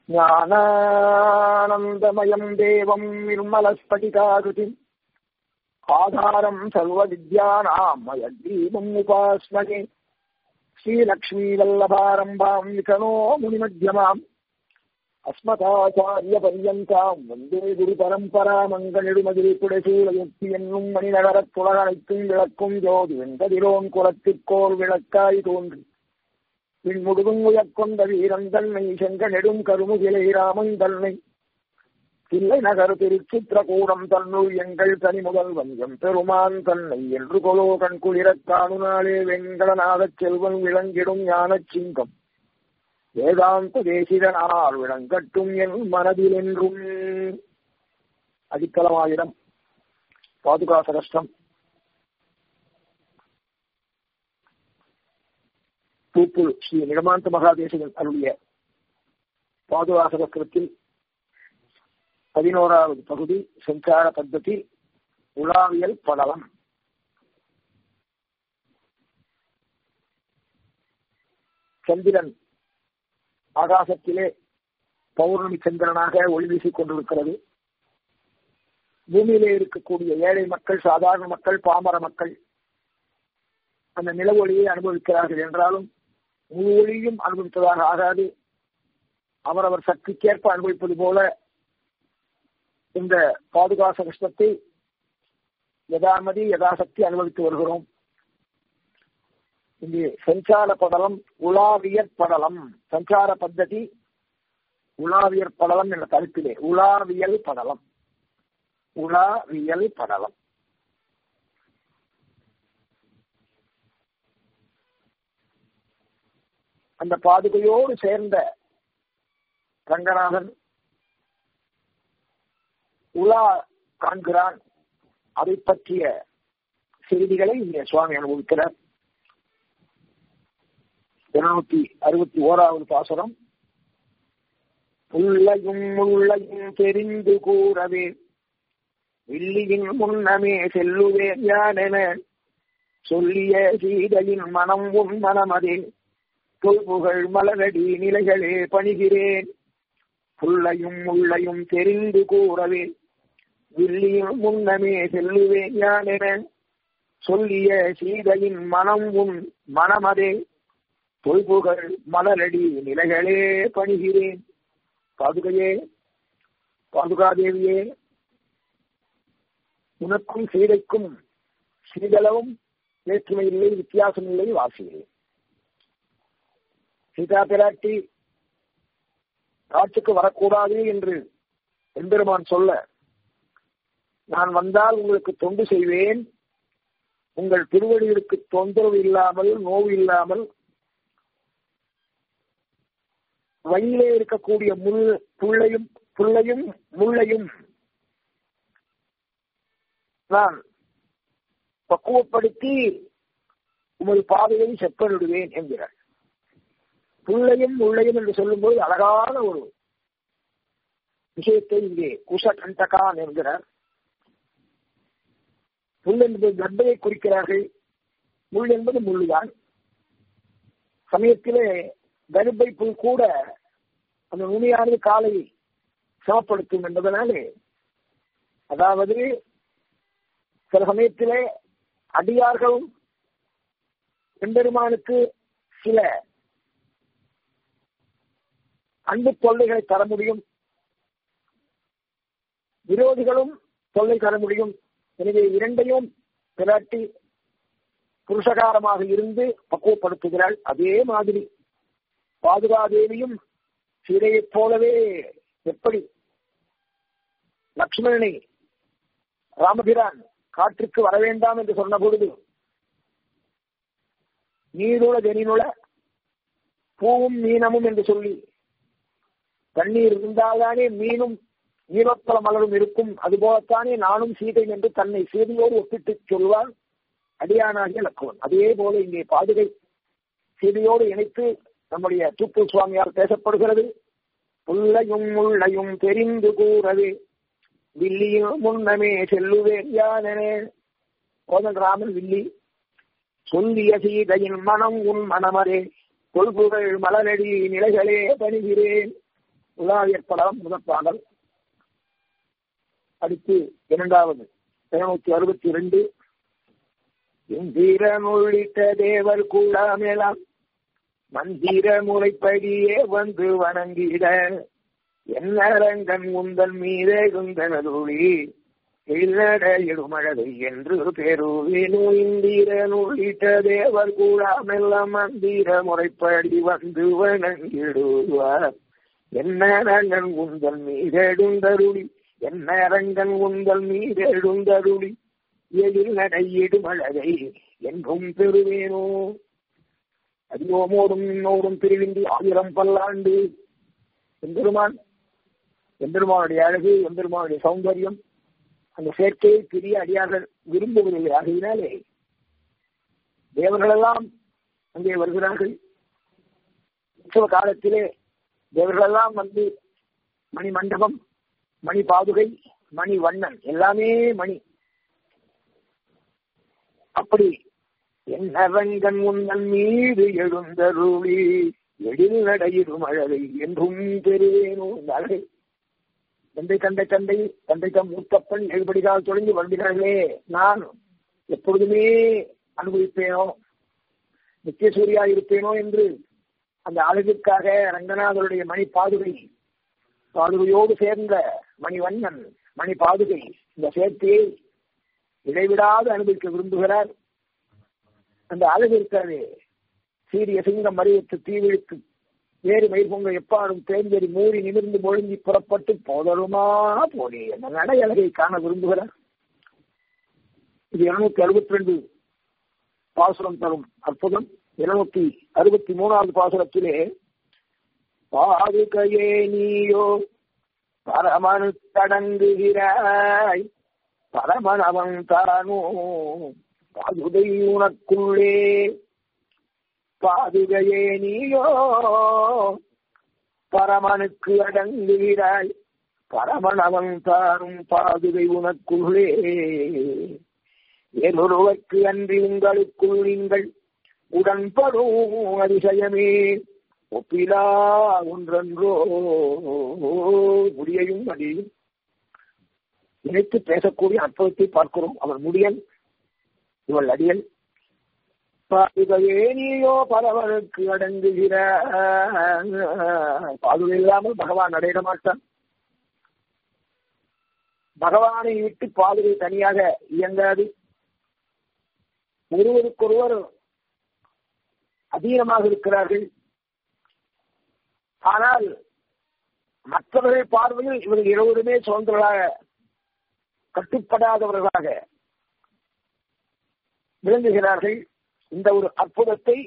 ज्ञानानन्दमयम् देवम् निर्मलस्फटिकाकृतिम् आधारम् सर्वविद्यानाम् मयग्रीवम् उपास्महे श्रीलक्ष्मीवल्लभारम्भाम् विकनो मुनिमध्यमाम् அஸ்மதாச்சாரியபரியந்தாம் வந்தே குரு பரம்பரா மங்கனிடுமதிரிப்புடைசூழயுக்தி என்னும் மணிநகரத் துலகனைத்தும் விளக்கும் ஜோதி வெங்கதிரோன் குலத்திற்கோர் விளக்காய் தோன்றி பின்முடுகும் உயர்கொண்ட வீரன் தன்னை செங்க நெடும் கருமுகிலை ராமன் தன்னை தில்லை நகர் திருச்சித்திரகூடம் தன்னுள் எங்கள் தனி முதல் வஞ்சம் பெருமான் தன்னை என்று கொலோ கண்குளிரக் காணுநாளே வெங்கடநாதச் செல்வன் விளங்கிடும் ஞானச் சிங்கம் வேதாந்த தேசிகனால் விளங்கட்டும் என் மனதில் என்றும் அடித்தளமாயிரம் பாதுகாச கஷ்டம் பூப்புல் ஸ்ரீ நிகமாந்த மகாதேசிகன் அருளிய பாதுகாசகத்தில் பதினோராவது பகுதி சஞ்சார பద్ధதி உலாவியல் படலம் சந்திரன் ஆகாசத்திலே பௌர்ணமி சந்திரனாக ஒளி வீசிக் கொண்டிருக்கிறது பூமியிலே இருக்கக்கூடிய ஏழை மக்கள் சாதாரண மக்கள் பாமர மக்கள் அந்த நில ஒளியை அனுபவிக்கிறார்கள் என்றாலும் முழு ஒளியும் அனுபவித்ததாக ஆகாது அவரவர் சக்திக்கேற்ப அனுபவிப்பது போல இந்த பாதுகாச கஷ்டத்தை யதாமதி யதாசக்தி அனுபவித்து வருகிறோம் இங்கு சஞ்சார படலம் உலாவியற் படலம் சஞ்சார பద్ధதி உலாவியற் படலம் என்ற தலைப்பிலே உலாவியல் படலம் உலாவியல் படலம் அந்த பாதுகையோடு சேர்ந்த ரங்கநாதன் உலா காண்கிறான் அதை பற்றிய செய்திகளை இங்கே சுவாமி அனுபவிக்கிறார் இருநூத்தி அறுபத்தி ஓராவது பாசுரம் உள்ளையும் உள்ளையும் தெரிந்து கூறவே வில்லியின் முன்னமே செல்லுவேன் யானென சொல்லிய சீதையின் மனம் உன் மனமதே தொல்புகழ் மலரடி நிலைகளே பணிகிறேன் புள்ளையும் உள்ளையும் தெரிந்து கூறவே வில்லியின் முன்னமே செல்லுவேன் யானென சொல்லிய சீதையின் மனம் உன் மனமதே தொல்புகழ் மலரடி நிலைகளே பணிகிறேன் பாதுகையே பாதுகாதேவியே உனக்கும் சீதைக்கும் சிறிதளவும் வேற்றுமை இல்லை வித்தியாசம் இல்லை வாசியே சீதா பிராட்டி காட்சிக்கு வரக்கூடாது என்று எம்பெருமான் சொல்ல நான் வந்தால் உங்களுக்கு தொண்டு செய்வேன் உங்கள் திருவடிகளுக்கு தொந்தரவு இல்லாமல் நோவு இல்லாமல் வழியிலே இருக்கக்கூடிய முள் புள்ளையும் புள்ளையும் முள்ளையும் நான் பக்குவப்படுத்தி உமது பாதையை செப்பனிடுவேன் என்கிறார் புள்ளையும் முள்ளையும் என்று சொல்லும்போது அழகான ஒரு விஷயத்தை இங்கே குஷ கண்டகான் என்கிறார் புல் என்பது கர்ப்பையை குறிக்கிறார்கள் முள் என்பது முள்ளுதான் சமயத்திலே கருப்பை புல் கூட அந்த நுனியானது காலை சமப்படுத்தும் என்பதனாலே அதாவது சில சமயத்திலே அடியார்களும் எம்பெருமானுக்கு சில அன்பு தொல்லைகளை தர முடியும் விரோதிகளும் தொல்லை தர முடியும் எனவே இரண்டையும் பிராட்டி புருஷகாரமாக இருந்து பக்குவப்படுத்துகிறாள் அதே மாதிரி பாதுகாதேவியும் சீதையைப் போலவே எப்படி லக்ஷ்மணனை ராமபிரான் காற்றுக்கு வர வேண்டாம் என்று சொன்ன பொழுது நீருள தெனினுள பூவும் மீனமும் என்று சொல்லி தண்ணீர் இருந்தால்தானே மீனும் நீரோத்தல மலரும் இருக்கும் அதுபோலத்தானே நானும் சீதை என்று தன்னை சீதையோடு ஒப்பிட்டு சொல்வார் அடியானாகிய லக்குவன் அதே போல இங்கே பாதுகை சீதையோடு இணைத்து நம்முடைய தூப்பூர் சுவாமியால் பேசப்படுகிறது உள்ளையும் உள்ளையும் தெரிந்து கூறவே வில்லியும் முன்னமே செல்லுவேன் யானே கோதன் ராமன் வில்லி சொல்லிய சீதையின் மனம் உன் மனமரே கொள்புகள் மலரடி நிலைகளே பணிகிறேன் தொல்லாவியற் படம் முதற் பாடல் அடுத்து இரண்டாவது இருநூத்தி அறுபத்தி இரண்டு இந்திரன் உள்ளிட்ட தேவர் கூடாமெல்லாம் மந்திர முறைப்படியே வந்து வணங்கிட என்னரங்கன் உந்தன் மீதே குந்தனதுளி இல்லடையிடுமழதை என்று பெருவினு இந்திரன் உள்ளிட்ட தேவர் கூடாமெல்லாம் மந்திர முறைப்படி வந்து வணங்கிடுவார் என்னரங்கன் உந்தன் மீதெடுந்தருளி என்னரங்கன் உந்தன் மீதெடுந்தருளி எதில் நடையிடுமழதை என்றும் பெறுவேனோ அதிகோமோடும் இன்னோடும் பிரிவின்றி ஆயிரம் பல்லாண்டு எம்பெருமான் எம்பெருமானுடைய அழகு எம்பெருமானுடைய சௌந்தரியம் அந்த சேர்க்கையை பிரிய அடியார்கள் விரும்புவதில்லை ஆகையினாலே தேவர்களெல்லாம் அங்கே வருகிறார்கள் உற்சவ காலத்திலே தேவர்களெல்லாம் வந்து மணி மண்டபம் மணி பாதுகை மணி வண்ணன் எல்லாமே மணி அப்படி என்னவங்கன் உன்னன் மீது எழுந்தருளி எழில் நடையிடும் அழகை என்றும் பெறுவேனோ இந்த அழகை தந்தை தந்தை தந்தை தந்தை தம் மூத்தப்பன் எழுபடிகால் தொடங்கி வருகிறார்களே நான் எப்பொழுதுமே அனுபவிப்பேனோ நித்திய சூரியா இருப்பேனோ என்று அந்த அழகிற்காக ரங்கநாதருடைய மணி பாதுகை பாதுகையோடு சேர்ந்த மணிவண்ணன் மணி பாதுகை இந்த சேர்க்கையை இடைவிடாது அனுபவிக்க விரும்புகிறார் அந்த அழகு இருக்காது சீரிய சிங்கம் மறியத்து தீவிழித்து வேறு மயிர்பொங்க எப்பாடும் தேர்ந்தெறி மூறி நிமிர்ந்து மொழிஞ்சி புறப்பட்டு போதருமா போனே அந்த நடை அழகை காண விரும்புகிறார் இது இருநூத்தி அறுபத்தி ரெண்டு பாசுரம் தரும் அற்புதம் இருநூத்தி அறுபத்தி மூணாவது பாசுரத்திலே பாதுகையே நீயோ பரமனு தடங்குகிறாய் பரமன் அவன் தானோ பாதுகை உனக்குள்ளே பாதுகையே நீயோ பரமனுக்கு அடங்குகிறாய் பரமன் அவன் தாரும் பாதுகை உனக்குள்ளே வேறொருவர்க்கு அன்றி உங்களுக்குள் நீங்கள் உடன்படும் அதிசயமே ஒப்பிலா ஒன்றன்றோ முடியையும் அடியும் நினைத்து பேசக்கூடிய அற்புதத்தை பார்க்கிறோம் அவர் முடியன் இவள் அடியல் பாதுகையே நீயோ பரவனுக்கு அடங்குகிற பாதுகை இல்லாமல் பகவான் அடையிட மாட்டான் பகவானை விட்டு பாதுகை தனியாக இயங்காது ஒருவருக்கொருவர் அதீனமாக இருக்கிறார்கள் ஆனால் மற்றவர்கள் பார்வையில் இவர்கள் இருவருமே சுதந்திரர்களாக கட்டுப்படாதவர்களாக விளங்குகிறார்கள் இந்த ஒரு அற்புதத்தை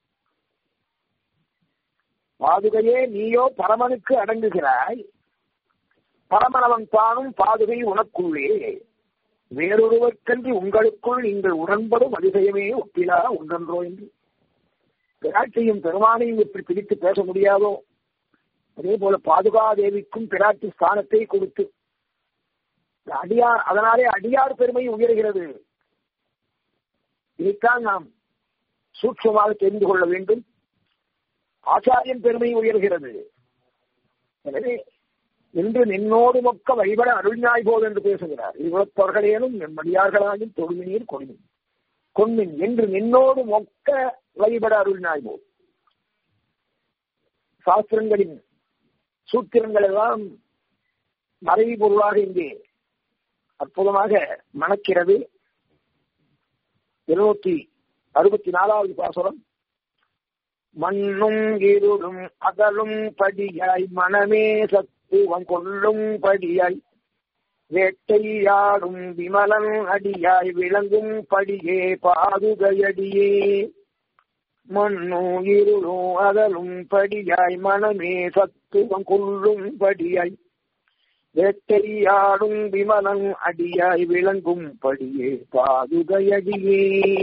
பாதுகையே நீயோ பரமனுக்கு அடங்குகிறாய் பரமனவன் தானும் பாதுகை உனக்குள்ளே வேறொருவர்க்கன்றி உங்களுக்குள் நீங்கள் உடன்படும் அதிசயமே ஒப்பிலா ஒன்றன்றோ என்று பிராட்டியும் பெருமானையும் இப்படி பிரித்து பேச முடியாதோ அதே போல பாதுகாதேவிக்கும் பிராட்டி ஸ்தானத்தை கொடுத்து அடியார் அதனாலே அடியார் பெருமை உயர்கிறது இதைத்தான் நாம் சூட்சமாக தெரிந்து கொள்ள வேண்டும் ஆச்சாரியன் பெருமை உயர்கிறது எனவே இன்று நின்னோடு மொக்க வழிபட அருள்ஞாய் போது என்று பேசுகிறார் இவ்வளத்தவர்களேனும் மடியார்களாகும் தொழுமினீர் கொடுமின் கொன்மின் என்று நின்னோடு மொக்க வழிபட அருள்ஞாய் போது சாஸ்திரங்களின் சூத்திரங்கள் எல்லாம் மறைவு பொருளாக இங்கே அற்புதமாக மணக்கிறது இருநூத்தி அறுபத்தி நாலாவது பாசுரம் மண்ணும் இருளும் அகலும் படியாய் மனமே சத்துவம் கொள்ளும் படியாய் வேட்டையாடும் விமலன் அடியாய் விளங்கும் படியே பாதுகையடியே மண்ணும் இருளும் அகலும் படியாய் மனமே சத்துவம் கொள்ளும் படியாய் வேட்டையாடும் விமலன் அடியாய் விளங்கும் படியே பாதுகையடியே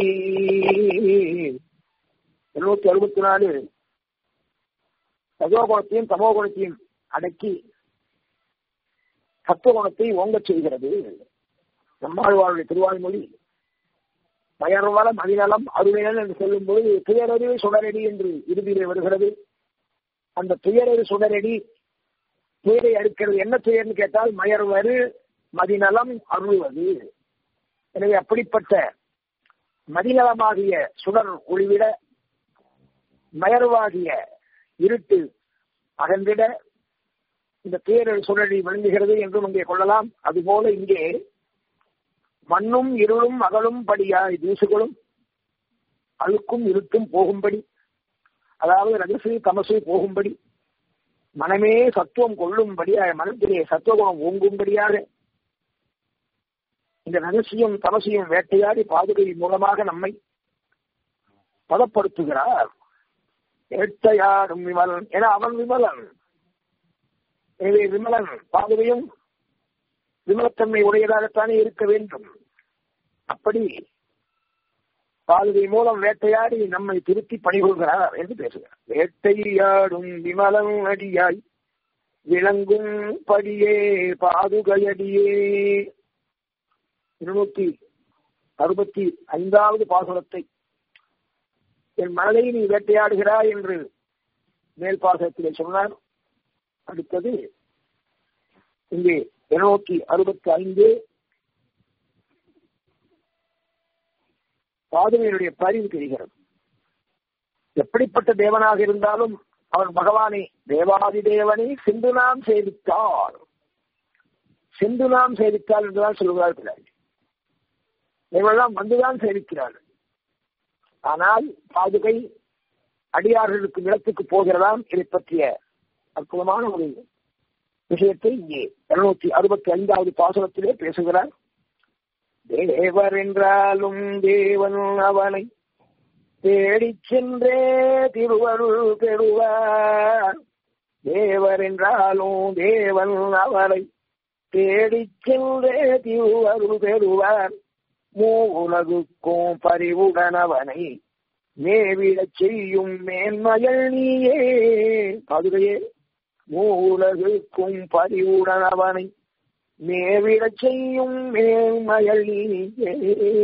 இருநூத்தி அறுபத்தி நாலு சஜோகுணத்தையும் தமோகுணத்தையும் அடக்கி சத்துவகுணத்தை ஓங்கச் செய்கிறது நம்மாழ்வாருடைய திருவாய்மொழி பயர்வளம் அதிநலம் அருளினல் என்று சொல்லும்போது துயரறிவு சுடரடி என்று இறுதியிலே வருகிறது அந்த துயரறி சுடரடி துயரை அறுக்கிறது என்ன துயர்னு கேட்டால் மயர்வரு மதிநலம் அருள்வது எனவே அப்படிப்பட்ட மதிநலமாகிய சுடர் ஒளிவிட மயர்வாகிய இருட்டு அகன்றிட இந்த பேரல் சுழலி விளங்குகிறது என்றும் இங்கே கொள்ளலாம் அதுபோல இங்கே மண்ணும் இருளும் அகலும் படியாய் தூசுகளும் அழுக்கும் இருட்டும் போகும்படி அதாவது ரகசிய தமசு போகும்படி மனமே சத்துவம் கொள்ளும்படியாக மனத்திலே சத்துவகுணம் ஓங்கும்படியாக இந்த ரகசியம் தமசியும் வேட்டையாடி பாதுகை மூலமாக நம்மை பதப்படுத்துகிறார் வேட்டையாடும் விமலன் என அவன் விமலன் எனவே விமலன் பாதுகையும் விமலத்தன்மை உடையதாகத்தானே இருக்க வேண்டும் அப்படி பாதுகை மூலம் வேட்டையாடி நம்மை திருத்தி பணிகொள்கிறார் என்று பேசுகிறார் வேட்டையாடும் விமலன் அடியாய் விளங்கும் படியே பாதுகையடியே இருநூத்தி அறுபத்தி ஐந்தாவது பாசுரத்தை என் மனதை நீ வேட்டையாடுகிறாய் என்று மேல் பாசத்திலே சொன்னார் அடுத்தது இங்கே இருநூத்தி அறுபத்தி ஐந்து பாதுகையினுடைய பரிவு தெரிகிறது எப்படிப்பட்ட தேவனாக இருந்தாலும் அவன் பகவானை தேவாதி தேவனை சென்று நாம் சேவித்தார் சென்று நாம் சேவித்தார் என்றுதான் சொல்லுகிறார் பிள்ளாய் இவெல்லாம் வந்துதான் சேவிக்கிறார்கள் ஆனால் பாதுகை அடியார்களுக்கு நிலத்துக்கு போகிறதாம் இதை பற்றிய அற்புதமான ஒரு விஷயத்தை இங்கே இருநூத்தி அறுபத்தி ஐந்தாவது பாசனத்திலே பேசுகிறார் தேவர் என்றாலும் தேவன் அவனை தேடிச் சென்றே திருவருள் பெறுவார் தேவர் என்றாலும் தேவன் அவனை தேடிச் சென்றே திருவருள் பெறுவார் மூ உலகுக்கும் பரிவுடன் அவனை மேவிடச் செய்யும் மேன்மயல் நீயே பாதுகையே மூலகுக்கும் பரிவுடன் அவனை மேவிடச் செய்யும் மேன்மயல் நீயே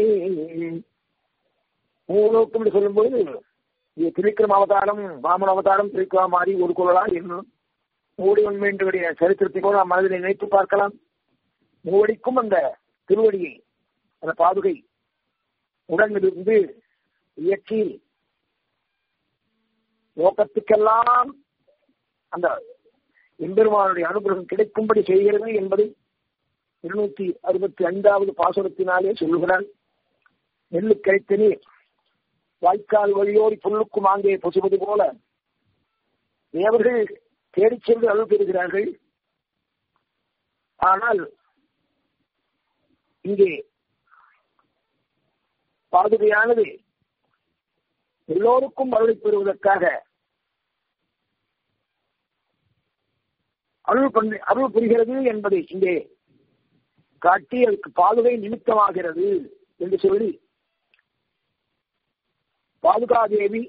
மூலோக்கும் என்று சொல்லும்போது இது திரிக்கிரம் அவதாரம் வாமன அவதாரம் திரிக்கா மாறி ஒரு குரலா என்னும் மூடி உண்மையினுடைய சரித்திரத்தை கூட நாம் மனதில் நினைத்து பார்க்கலாம் மூவடிக்கும் அந்த திருவடியை அந்த பாதுகை உடனிருந்து இயக்கி நோக்கத்துக்கெல்லாம் அந்த எம்பெருமானுடைய அனுகிரகம் கிடைக்கும்படி செய்கிறது என்பதை இருநூத்தி அறுபத்தி ஐந்தாவது பாசுரத்தினாலே சொல்லுகிறார் நெல்லு கிடைத்த நீர் வாய்க்கால் வழியோடி புல்லுக்கும் அங்கே பொசுவது போல தேவர்கள் தேடிச் சென்று அருள் பெறுகிறார்கள் ஆனால் இங்கே பாதுகையானது எல்லோருக்கும் அருளை பெறுவதற்காக அருள் பண்ணி அருள் புரிகிறது என்பதை இங்கே காட்டி அதுக்கு பாதுகை நிமித்தமாகிறது என்று சொல்லி பாதுகாதேவி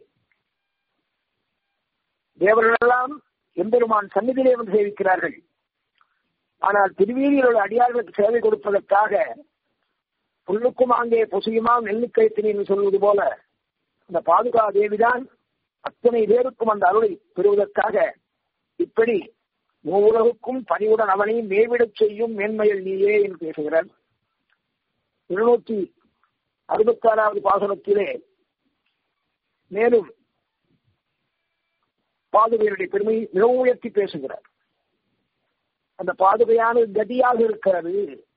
தேவர்களெல்லாம் எம்பெருமான் சந்நிதியிலே வந்து சேவிக்கிறார்கள் ஆனால் திருவீதியில் உள்ள அடியார்களுக்கு சேவை கொடுப்பதற்காக புல்லுக்கும் அங்கே பொசியுமாம் நெல்லுக்கழுத்தினி என்று சொல்வது போல அந்த பாதுகா தேவிதான் அத்தனை பேருக்கும் அந்த அருளை பெறுவதற்காக இப்படி மூவுலகுக்கும் பணிவுடன் அவனை மேவிடச் செய்யும் மேன்மையில் நீயே என்று பேசுகிறார் இருநூத்தி அறுபத்தாறாவது பாசனத்திலே மேலும் பாதுகையினுடைய பெருமை மிகவும் உயர்த்தி பேசுகிறார் அந்த பாதுகையானது கதியாக இருக்கிறது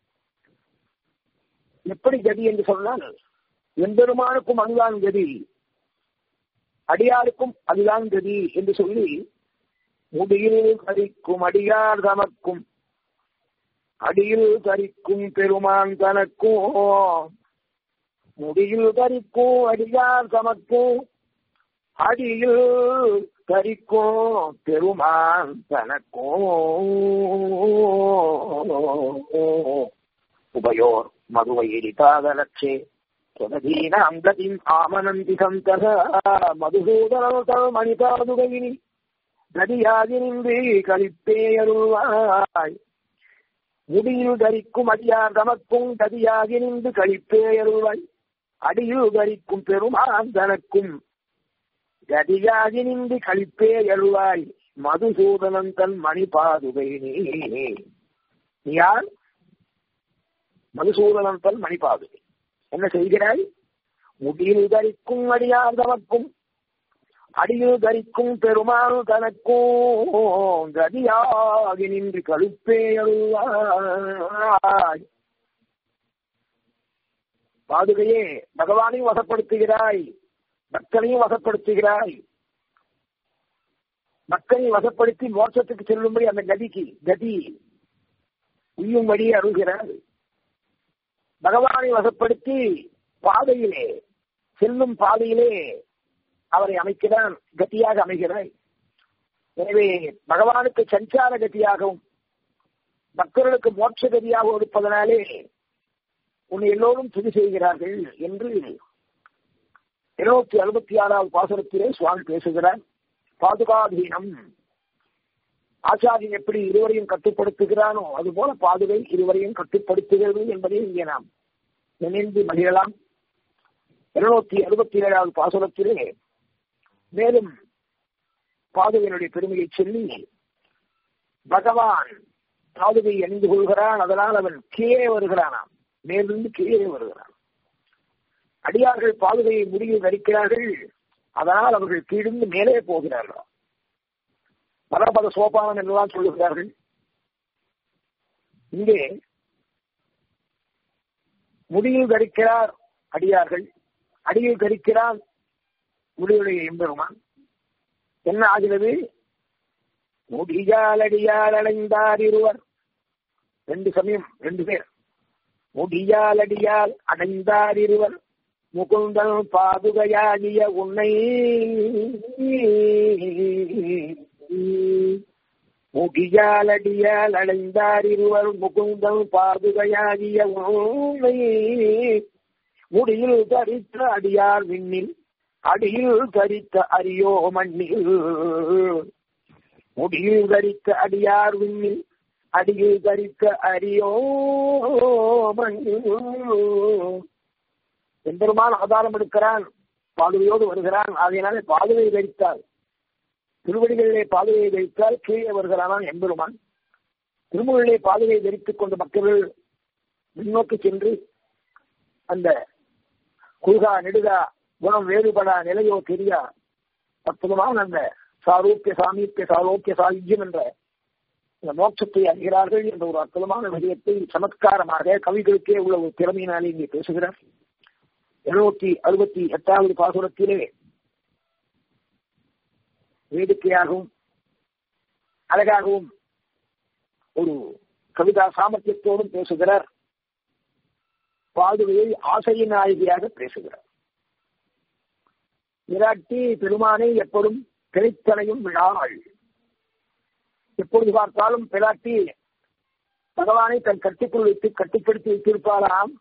எப்படி கதி என்று சொன்னால் எம்பெருமானுக்கும் அதுதான் கதி அடியாருக்கும் அதுதான் கதி என்று சொல்லி முடியில் கரிக்கும் அடியார் தமக்கும் அடியில் கரிக்கும் பெருமான் தனக்கும் முடியில் கரிக்கும் அடியார் தமக்கும் அடியில் கரிக்கும் பெருமான் தனக்கும் உபயோர் மதுவையிரிதாதலட்சே தொததீனாம் கதிம் ஆமனந்தி சந்தக மதுசூதனதல் மணிபாதுகையினி கதியாகி நின்று கழிப்பே அருள்வாய் முடியில் தரிக்கும் அடியார் தமக்கும் கதியாகி நின்று கழிப்பே அருள்வாய் அடியில் தரிக்கும் பெருமான் தனக்கும் கதியாகி நின்று கழிப்பே அருள்வாய் மதுசூதனன் தன் மணி பாதுகை நீ நீ யார் மதுசூதனன் தன் மணி பாதுகை என்ன செய்கிறாய் முடியில் தரிக்கும் அடியார் தமக்கும் அடியில் தரிக்கும் பெருமாள் தனக்கும் கதியாகி நின்று கழுப்பே அருள்வாய் பாதுகையே பகவானையும் வசப்படுத்துகிறாய் பக்தனையும் வசப்படுத்துகிறாய் மக்களை வசப்படுத்தி மோட்சத்துக்கு செல்லும்படி அந்த கதிக்கு கதி உய்யும்படி அருள்கிறார் பகவானை வசப்படுத்தி பாதையிலே செல்லும் பாதையிலே அவரை அமைக்கிறான் கத்தியாக அமைகிறாய் எனவே பகவானுக்கு சஞ்சார கதியாகவும் பக்தர்களுக்கு மோட்ச கதியாக இருப்பதனாலே உன்னை எல்லோரும் துதி செய்கிறார்கள் என்று இருநூத்தி அறுபத்தி ஆறாவது பாசுரத்திலே சுவாமி பேசுகிறார் பாதுகாதீனம் ஆச்சாரியன் எப்படி இருவரையும் கட்டுப்படுத்துகிறானோ அதுபோல பாதுகை இருவரையும் கட்டுப்படுத்துகிறது என்பதை இங்கே நாம் நினைந்து மகிழலாம் இருநூத்தி அறுபத்தி ஏழாவது பாசுரத்திலே மேலும் பாதுகையினுடைய பெருமையை சொல்லி பகவான் பாதுகை அணிந்து கொள்கிறான் அதனால் அவன் கீழே வருகிறானாம் மேலிருந்து கீழே வருகிறான் அடியார்கள் பாதுகையை முடிவில் தரிக்கிறார்கள் அதனால் அவர்கள் கீழிருந்து மேலே போகிறார்கள் பரபத சோபானம் என்றுதான் சொல்லுகிறார்கள் இங்கே முடியில் தரிக்கிறார் அடியார்கள் அடியில் தரிக்கிறான் முடிவுடைய எம்பெருமான் என்ன ஆகிறது முடியால் அடியால் அடைந்தார் இருவர் ரெண்டு சமயம் ரெண்டு பேர் முடியால் அடியால் அடைந்தார் இருவர் முகுந்தன் பாதுகையாகிய உன்னை முடியால் அடியால் அடைந்தார் இருவர் முகுந்தன் பாதுகையாகிய உன்னை முடியில் தரித்த அடியார் விண்ணில் அடியில் தரித்த அரியோ மண்ணில் முடியில் தரித்த அடியார் விண்ணில் அடியில் தரித்த அரியோ மண்ணில் எம்பெருமான் அவதாரம் எடுக்கிறான் பாதுகையோடு வருகிறான் ஆகையினாலே பாதுகை தரித்தால் திருவடிகளிலே பாதுகையை தரித்தால் கீழே வருகிறான் எம்பெருமான் திருமுகளிலே பாதுகையை தரித்துக் கொண்ட மக்கள் முன்னோக்கி சென்று அந்த குல்கா நெடுகா குணம் வேறுபடா நிலையோ தெரியா அற்புதமான அந்த சாரூக்கிய சாமீப்பிய சாரோக்கிய சாயுஜ்யம் என்ற இந்த மோட்சத்தை அறிகிறார்கள் என்ற ஒரு அற்புதமான விஷயத்தை சமத்காரமாக கவிகளுக்கே உள்ள ஒரு திறமையினாலே இங்கே பேசுகிறார் இருநூத்தி அறுபத்தி எட்டாவது பாசுரத்திலே வேடிக்கையாகவும் அழகாகவும் ஒரு கவிதா சாமர்த்தியத்தோடும் பேசுகிறார் பாதுகையை ஆசையின் நாயகியாக பேசுகிறார் விராட்டி பெருமானை எப்பொழுதும் திரைத்தலையும் விழாள் எப்பொழுது பார்த்தாலும் பிராட்டி பகவானை தன் கட்டுக்குள் வைத்து கட்டுப்படுத்தி வைத்திருப்பாராம்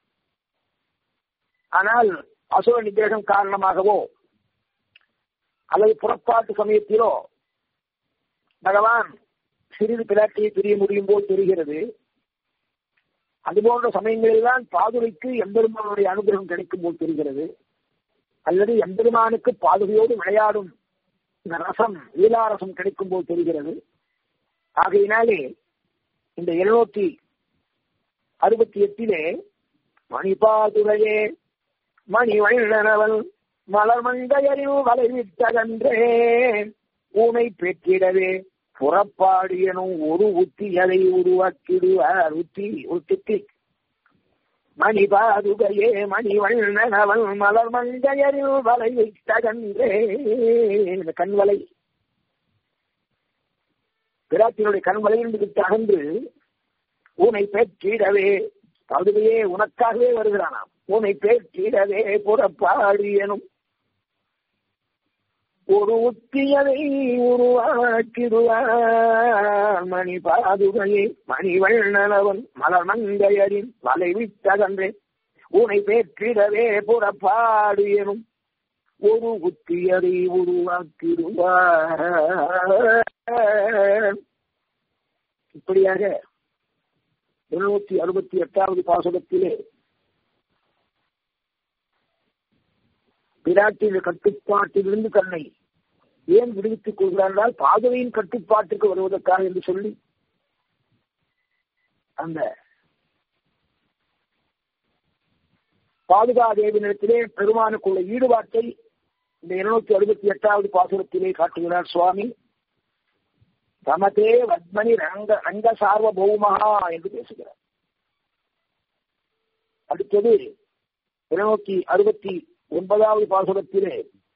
ஆனால் அசுர நிகிரகம் காரணமாகவோ அல்லது புறப்பாட்டு சமயத்திலோ பகவான் சிறிது பிராட்டியை பிரிய முடியும் போல் தெரிகிறது அதுபோன்ற சமயங்களில்தான் பாதுகைக்கு எம்பெருமானுடைய அனுகிரகம் கிடைக்கும் போல் தெரிகிறது அல்லது எம்பெருமானுக்கு பாதுகையோடு விளையாடும் இந்த ரசம் லீலாரசம் கிடைக்கும் போல் தெரிகிறது ஆகையினாலே இந்த எழுநூத்தி அறுபத்தி எட்டிலே மணிபாதுரையே மணி வண்ணவன் மலர் மங்கையறிவு வலைவிட்டதன்றே ஊனை பெற்றிடவே புறப்பாடு எனும் ஒரு உத்தியதை உருவாக்கிடுவார் உத்தி ஒரு திட்டி மணி பாதுகையே மணி வண்ணவன் மலர் மங்கையறிவு வலை வைத்ததன்றே இந்த கண்வலை பிராட்டினுடைய கண்வலை இருந்து அகன்று உனை பெற்றிடவே பாதுகையே உனக்காகவே வருகிறானாம் உனை பேற்றிடவே புறப்பாடு எனும் ஒரு உத்தியதை உருவாக்கிடுவார் மணி பாதுகையே மணி வண்ணனவன் மலர் மங்கையரின் வலை விட்டதன்றே உனை பேற்றிடவே புறப்பாடு எனும் ஒரு உத்தியதை உருவாக்கிடுவார் இப்படியாக இருநூத்தி அறுபத்தி எட்டாவது பாசகத்திலே பிராட்டின் கட்டுப்பாட்டிலிருந்து தன்னை ஏன் விடுவித்துக் கொள்கிறார் என்றால் பாதுகையின் கட்டுப்பாட்டுக்கு வருவதற்காக என்று சொல்லி அந்த பாதுகாதேவினிடத்திலே பெருமானுக்குள்ள ஈடுபாட்டை இந்த இருநூத்தி அறுபத்தி எட்டாவது பாசுரத்திலே காட்டுகிறார் சுவாமி தமதே வத்மணி ரங்க ரங்க சார்வபௌமகா என்று பேசுகிறார் அடுத்தது இருநூத்தி அறுபத்தி ஒன்பதாவது பாசுரத்திலே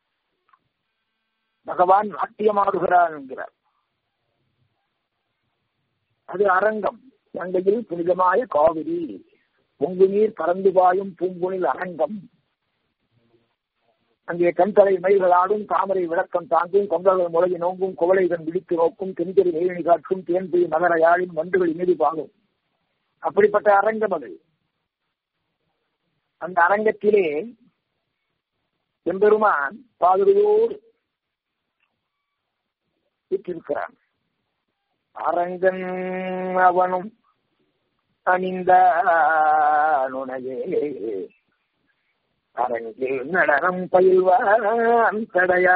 பகவான் நாட்டியமாடுகிறான் என்கிறார் அது அரங்கம் கங்கையில் புனிதமாய காவிரி பொங்கு நீர் பறந்து பாயும் பூங்குனில் அரங்கம் அங்கே கண்தலை மயில்களாடும் தாமரை விளக்கம் தாங்கும் கொங்கர்கள் முளையை நோங்கும் குவளைதன் விழித்து நோக்கும் தென்கரி நெய்யணி காற்றும் தேன்புரி நகர யாழின் மண்டுகள் இனிது பாகும் அப்படிப்பட்ட அரங்கம் அது அந்த அரங்கத்திலே எம்பெருமான் பாதுகையோடு விட்டிருக்கிறான் அரங்கன் அவனும் அணிந்த நுணையே அரங்கில் நடனம் பயில்வான் தடையா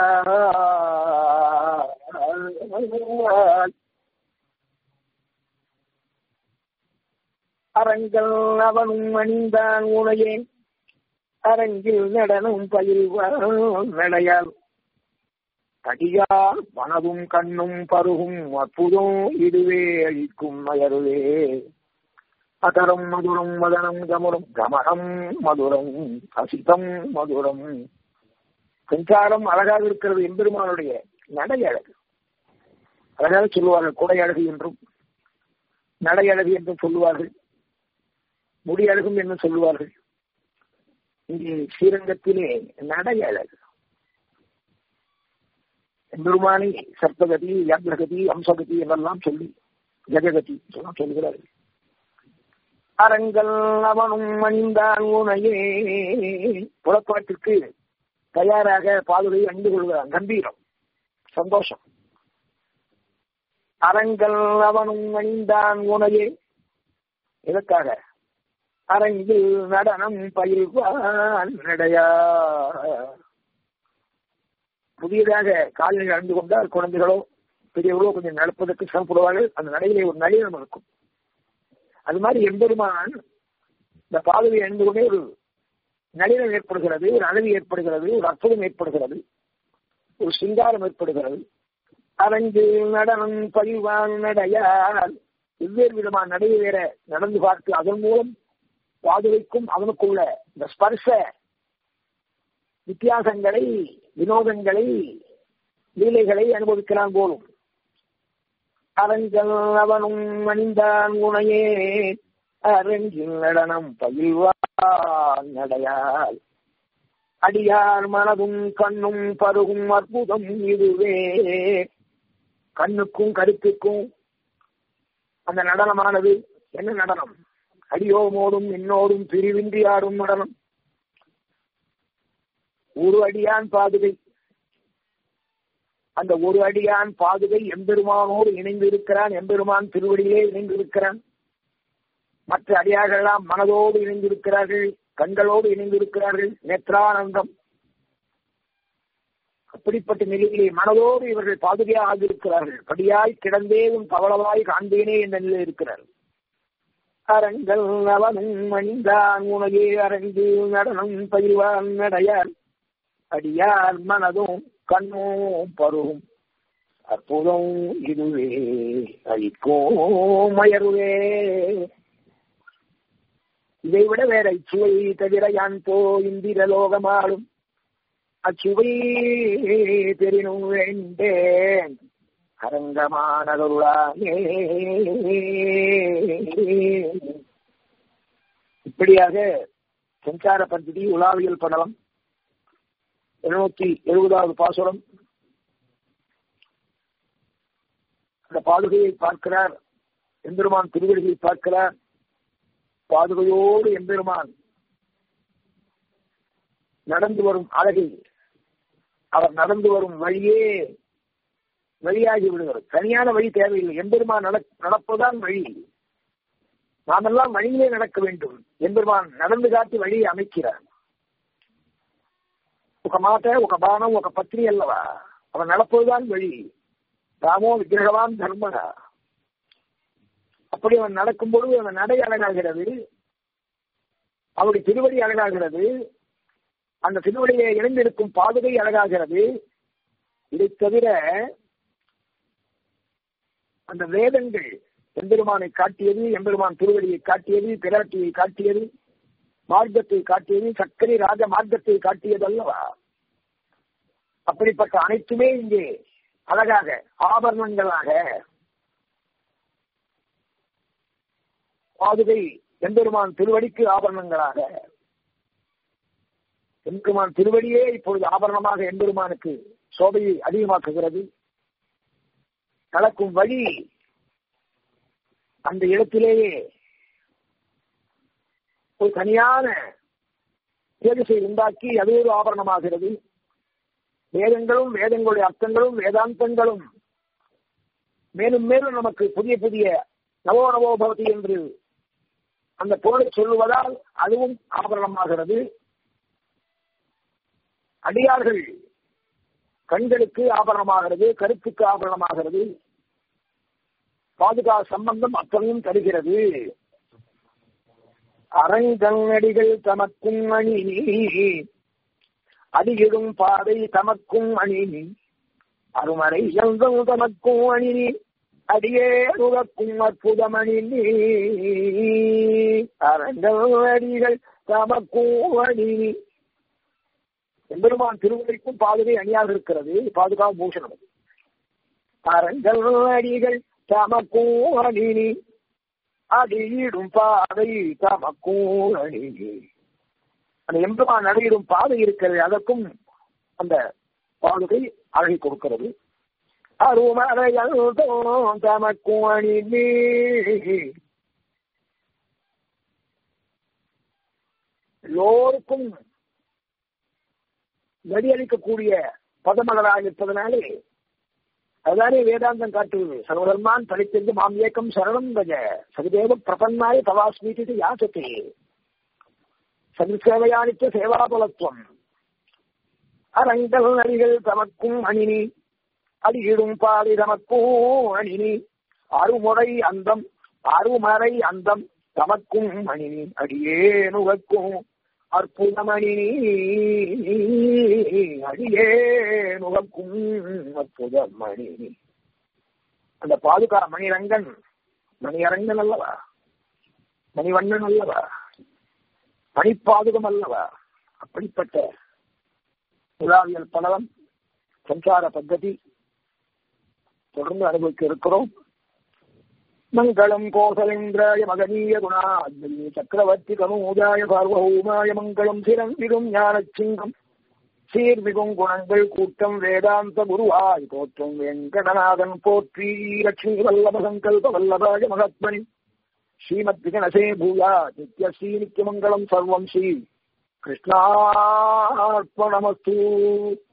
அரங்கல் அவனும் அணிந்தான் உனையே அரங்கில் நடனம் பயில்வான் நடையால் அடியார் மனதும் கண்ணும் பருகும் அற்புதம் இதுவே அழிக்கும் மயருவே அதரம் மதுரம் மதனம் கமரும் கமனம் மதுரம் அசிதம் மதுரம் சஞ்சாரம் அழகாக இருக்கிறது எம்பெருமானுடைய நடை அழகு அழகாக சொல்லுவார்கள் குடை அழகு என்றும் நடை அழகு என்றும் சொல்லுவார்கள் முடி அழகும் என்று சொல்லுவார்கள் இங்கே ஸ்ரீரங்கத்திலே நடை அழகு எம்பெருமானை சர்ப்பகதி யாத்திரகதி அம்சகதி என்றெல்லாம் சொல்லி ஜெககதி எல்லாம் சொல்கிறார்கள் அரங்கல் அவனும் அணிந்தான் உனையே புறப்பாட்டிற்கு தயாராக பாதுகை அணிந்து கொள்கிறான் கம்பீரம் சந்தோஷம் அரங்கல் அவனும் அணிந்தான் உனையே எதற்காக அரங்கில் நடனம் பயில்வான் நடையா புதியதாக கால்நிலை அணிந்து கொண்டால் குழந்தைகளோ பெரியவர்களோ கொஞ்சம் நடப்பதற்கு சிரமப்படுவார்கள் அந்த நடையிலே ஒரு நளினம் இருக்கும் அது மாதிரி எம்பெருமான் இந்த பாதவி அணிந்து கொண்டே ஒரு நளினம் ஏற்படுகிறது ஒரு அழகு ஏற்படுகிறது ஒரு அற்புதம் ஏற்படுகிறது ஒரு சிங்காரம் ஏற்படுகிறது அரங்கு நடனம் பழிவான் நடையால் வெவ்வேறு விதமான நடையை வேற நடந்து பார்த்து அதன் மூலம் பாதுகைக்கும் அவனுக்குள்ள இந்த ஸ்பர்ஷ வித்தியாசங்களை வினோதங்களை லீலைகளை அனுபவிக்கிறான் போலும் அரங்கல் அவனும் அணிந்தான் உனையே அரங்கில் நடனம் பயில்வான் நடையால் அடியார் மனதும் கண்ணும் பருகும் அற்புதம் இதுவே கண்ணுக்கும் கருத்துக்கும் அந்த நடனமானது என்ன நடனம் அடியோமோடும் என்னோடும் பிரிவின்றி ஆடும் நடனம் ஒரு அடியான் பாதுகை அந்த ஒரு அடியான் பாதுகை எம்பெருமானோடு இணைந்து இருக்கிறான் எம்பெருமான் திருவடியிலே இணைந்து இருக்கிறான் மற்ற அடியார்களெல்லாம் மனதோடு இணைந்திருக்கிறார்கள் கண்களோடு இணைந்திருக்கிறார்கள் நேத்ரானந்தம் அப்படிப்பட்ட நிலையிலே மனதோடு இவர்கள் பாதுகையாக ஆகியிருக்கிறார்கள் படியாய் கிடந்தே உன் பவளவாய் காண்பேனே என்ற நிலையில் இருக்கிறார்கள் அரங்கள் அவனும் அணிந்தான் உனகே அரங்கு நடனம் பயில்வான் நடையால் அடியார் மனதும் கண்ணும் பருகும் அற்புதம் இதுவே அழிக்கும் மயருவே இதை விட வேற இச்சுவை தவிர யான் போ இந்திர லோகமாலும் அச்சுவை பெரினும் வேண்டேன் அரங்கமானதருளானே இப்படியாக சஞ்சார பദ്ധதி உலாவியல் படலம் இருநூத்தி எழுபதாவது பாசுரம் அந்த பாதுகையை பார்க்கிறார் எம்பெருமான் திருவடிகளை பார்க்கிறார் பாதுகையோடு எம்பெருமான் நடந்து வரும் அழகை அவர் நடந்து வரும் வழியே வழியாகி விடுகிறது தனியான வழி தேவையில்லை எம்பெருமான் நடப்பதுதான் வழி நாமெல்லாம் வழியிலே நடக்க வேண்டும் எம்பெருமான் நடந்து காட்டி வழியை அமைக்கிறார் ఒక మాట ఒక బాణం ఒక పత్రి అల్లవా அவன் நடப்பதுதான் வழி ராமோ விக்கிரகவான் தர்மக அப்படி அவன் நடக்கும் பொழுது அவன் நடை அழகாகிறது அவருடைய திருவடி அழகாகிறது அந்த திருவடியை இணைந்திருக்கும் பாதுகை அழகாகிறது இதை தவிர அந்த வேதங்கள் எம்பெருமானை காட்டியது எம்பெருமான் திருவடியை காட்டியது பிராட்டியை காட்டியது மார்க்கத்தை காட்டியது சக்கரை ராஜ மார்க்கத்தை காட்டியது அல்லவா அப்படிப்பட்ட அனைத்துமே இங்கே அழகாக ஆபரணங்களாக பாதுகை எம்பெருமான் திருவடிக்கு ஆபரணங்களாக எம்பெருமான் திருவடியே இப்பொழுது ஆபரணமாக எம்பெருமானுக்கு சோபையை அதிகமாக்குகிறது நடக்கும் வழி அந்த இடத்திலேயே ஒரு தனியான தேதிசை உண்டாக்கி அது ஒரு ஆபரணமாகிறது வேதங்களும் வேதங்களுடைய அர்த்தங்களும் வேதாந்தங்களும் மேலும் மேலும் நமக்கு புதிய புதிய நவோ நவோ பவதி என்று அந்த பொருளை சொல்லுவதால் அதுவும் ஆபரணமாகிறது அடியார்கள் கண்களுக்கு ஆபரணமாகிறது கருத்துக்கு ஆபரணமாகிறது பாதுகா சம்பந்தம் அத்தனையும் தருகிறது அரங்கடிகள் தமக்கும் அணி அடியிடும் பாதை தமக்கும் அணி அருமறை எங்கும் தமக்கும் அணி அடியே உறக்கும் அற்புதமணி அரங்கடிகள் தமக்கும் அணி எம்பெருமான் திருவடிக்கும் பாதுகை அணியாக இருக்கிறது பாதுகா பூஷணம் அரங்கல் அடிகள் தமக்கும் அணினி அடியிடும் பாதை தமக்கும் அணினி அந்த எம்பெருமான் நடையிடும் பாதை இருக்கிறது அதற்கும் அந்த பாதுகை அழகி கொடுக்கிறது அருமறையல் தமக்கும் அணினி எல்லோருக்கும் வழியளிக்கக்கூடிய பதமலராக இருப்பதனாலே அதுதானே வேதாந்தம் காட்டுவது சர்வதர்மான் படித்திருந்து மாம் ஏக்கம் சரணம் பஜ சகுதேவ பிரபன்னாய தவாஸ்மீதி யாசத்தே சதுசேவையானித்த சேவாபலத்துவம் அரங்கல் அடிகள் தமக்கும் அணினி அடியிடும் பாதி தமக்கும் அணினி அருமுறை அந்தம் அருமறை அந்தம் தமக்கும் அணினி அடியே நுகக்கும் அற்புதமணி அடியே நுகக்கும் அற்புதமணி அந்த பாதுகா மணிரங்கன் மணியரங்கன் அல்லவா மணிவண்ணன் அல்லவா மணிப்பாதுகம் அல்லவா அப்படிப்பட்ட உலாவியல் பலவம் சஞ்சார பద్ధதி தொடர்ந்து அனுபவிக்க இருக்கிறோம் மங்களம் கோசலேந்திராய மகனீய குணாத்மனி சக்கரவர்த்தி கனூஜாய சார்வபௌமாய மங்களம் சிரந்திரும் ஞானச்சிங்கம் சீர்மிகும் குணங்கள் கூட்டம் வேதாந்த குருவாய் போற்றும் வெங்கடநாதன் போற்றி லட்சுமி வல்லப சங்கல்ப வல்லபாய மகாத்மனி ஸ்ரீமத் விகணசே பூயா நித்ய ஸ்ரீ நித்யமங்கலம் சர்வம் ஸ்ரீ கிருஷ்ணார்ப்பணமஸ்து